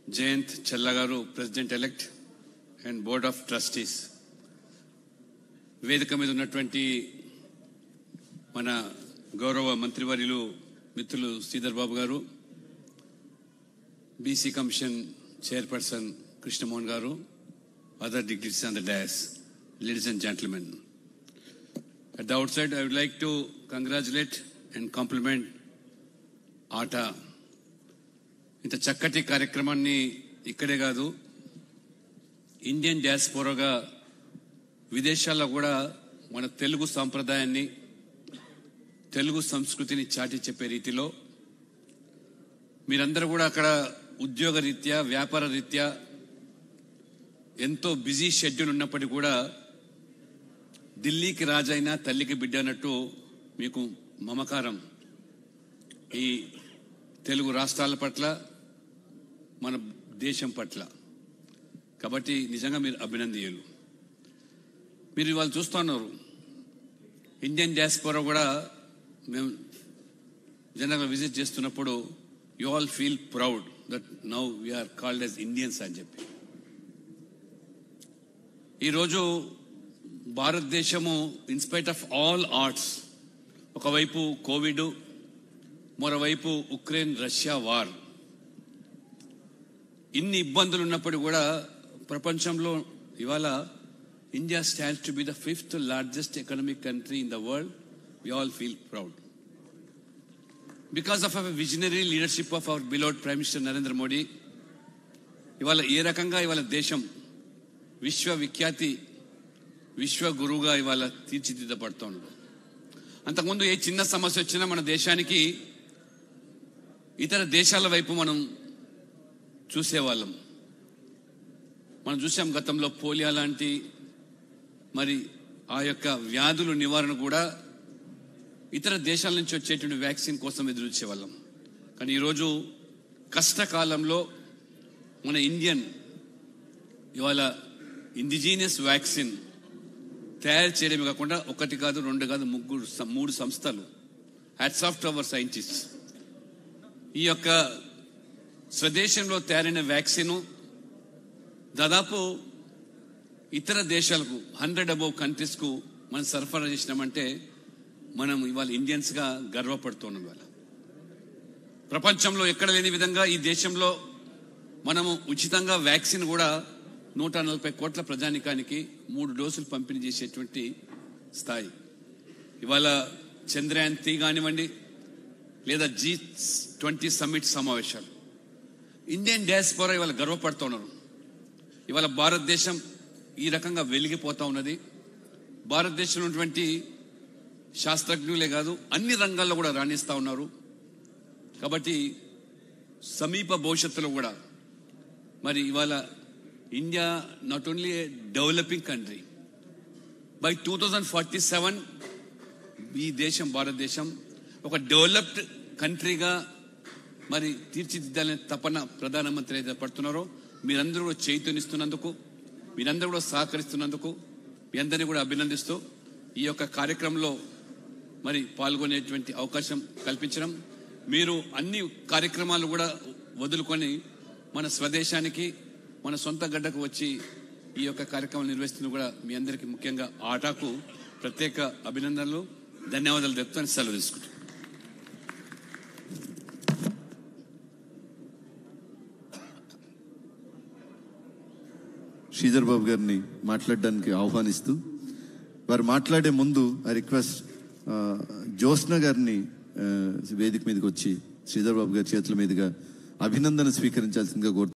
జయంత్ చెల్ల గారు president elect and board of trustees వేదిక మీద ఉన్నటువంటి మన గౌరవ మంత్రివర్యులు మిత్రులు శ్రీధర్ బాబు గారు బీసీ కమిషన్ చైర్పర్సన్ కృష్ణమోహన్ గారు other degrees on the dais ladies and gentlemen at the outside I would like to congratulate and compliment ఆట ఇంత చక్కటి కార్యక్రమాన్ని ఇక్కడే కాదు ఇండియన్ డియాస్పోరాగా విదేశాల్లో కూడా మన తెలుగు సాంప్రదాయాన్ని తెలుగు సంస్కృతిని చాటి చెప్పే రీతిలో మీరందరూ కూడా అక్కడ ఉద్యోగ రీత్యా వ్యాపార రీత్యా ఎంతో బిజీ షెడ్యూల్ ఉన్నప్పటికీ కూడా ఢిల్లీకి రాజైనా తల్లికి బిడ్డ అన్నట్టు మీకు మమకారం ఈ తెలుగు రాష్ట్రాల పట్ల మన దేశం పట్ల కాబట్టి నిజంగా మీరు అభినందనీయులు మీరు ఇవాళ చూస్తున్నారు ఇండియన్ డియాస్పోరా కూడా మేము జనరల్గా విజిట్ చేస్తున్నప్పుడు you all feel proud that now we are called as Indians అని చెప్పి ఈరోజు భారతదేశము ఇన్స్పైట్ ఆఫ్ ఆల్ ఆర్ట్స్ ఒకవైపు కోవిడ్ మరోవైపు ఉక్రెయిన్ రష్యా వార్ ఇన్ని ఇబ్బందులు ఉన్నప్పటికీ కూడా ప్రపంచంలో ఇవాళ India stands to be the fifth largest economic country in the world we all feel proud because of our visionary leadership of our beloved prime minister Narendra Modi ఇవాళ ఏ రకంగా ఇవాళ దేశం విశ్వ విఖ్యాతి విశ్వ గురువుగా ఇవాళ తీర్చిదిద్దబడుతోంది అంతకుముందు ఏ చిన్న సమస్య వచ్చినా మన దేశానికి ఇతర దేశాల వైపు మనం చూసేవాళ్ళం మనం చూసాం గతంలో పోలియో లాంటి మరి ఆ యొక్క వ్యాధుల నివారణ కూడా ఇతర దేశాల నుంచి వచ్చేటువంటి వ్యాక్సిన్ కోసం ఎదురు చూసేవాళ్ళం కానీ ఈరోజు కష్టకాలంలో మన ఇండియన్ ఇవాళ ఇండిజీనియస్ వ్యాక్సిన్ తయారు చేయడమే కాకుండా ఒకటి కాదు రెండు కాదు ముగ్గురు సం- మూడు సంస్థలు hats off to our scientist ఈ యొక్క స్వదేశంలో తయారైన వ్యాక్సిన్ దాదాపు ఇతర దేశాలకు హండ్రెడ్ అబౌవ్ కంట్రీస్కు మనం సరఫరా చేసినామంటే మనం ఇవాళ ఇండియన్స్గా గర్వపడుతున్నాం ఇవాళ ప్రపంచంలో ఎక్కడ లేని విధంగా ఈ దేశంలో మనము ఉచితంగా వ్యాక్సిన్ కూడా నూట నలభై కోట్ల ప్రజానికానికి మూడు డోసులు పంపిణీ చేసేటువంటి స్థాయి ఇవాళ చంద్రయాన్ త్రీ కానివ్వండి లేదా జీ ట్వంటీ సమ్మిట్ సమావేశాలు ఇండియన్ డయాస్పోరా ఇవాళ గర్వపడుతున్నారు ఇవాళ భారతదేశం ఈ రకంగా వెలిగిపోతా ఉన్నది భారతదేశంలో ఉన్నటువంటి శాస్త్రజ్ఞులే కాదు అన్ని రంగాల్లో కూడా రాణిస్తా ఉన్నారు కాబట్టి సమీప భవిష్యత్తులో కూడా మరి ఇవాళ India not only a developing country by two thousand forty seven ఈ దేశం భారతదేశం ఒక డెవలప్డ్ కంట్రీగా మరి తీర్చిదిద్దాలనే తపన ప్రధానమంత్రి అయితే పడుతున్నారో మీరందరూ కూడా చైతన్యస్తున్నందుకు మీరందరూ కూడా సహకరిస్తున్నందుకు మీ అందరినీ కూడా అభినందిస్తూ ఈ యొక్క కార్యక్రమంలో మరి పాల్గొనేటువంటి అవకాశం కల్పించడం మీరు అన్ని కార్యక్రమాలు కూడా వదులుకొని మన స్వదేశానికి మన సొంత గడ్డకు వచ్చి ఈ యొక్క కార్యక్రమం నిర్వహిస్తున్న కూడా మీ అందరికీ ముఖ్యంగా ఆటాకు ప్రత్యేక అభినందనలు ధన్యవాదాలు చెప్తాను సెలవు తీసుకుంటాను శ్రీధర్ బాబు గారిని మాట్లాడడానికి ఆహ్వానిస్తూ వారు మాట్లాడే ముందు ఐ రిక్వెస్ట్ జ్యోత్స్న గారిని ఆ, వేదిక మీదకి వచ్చి శ్రీధర్ బాబు గారి చేతుల మీదుగా అభినందన స్వీకరించాల్సిందిగా కోరుతున్నాను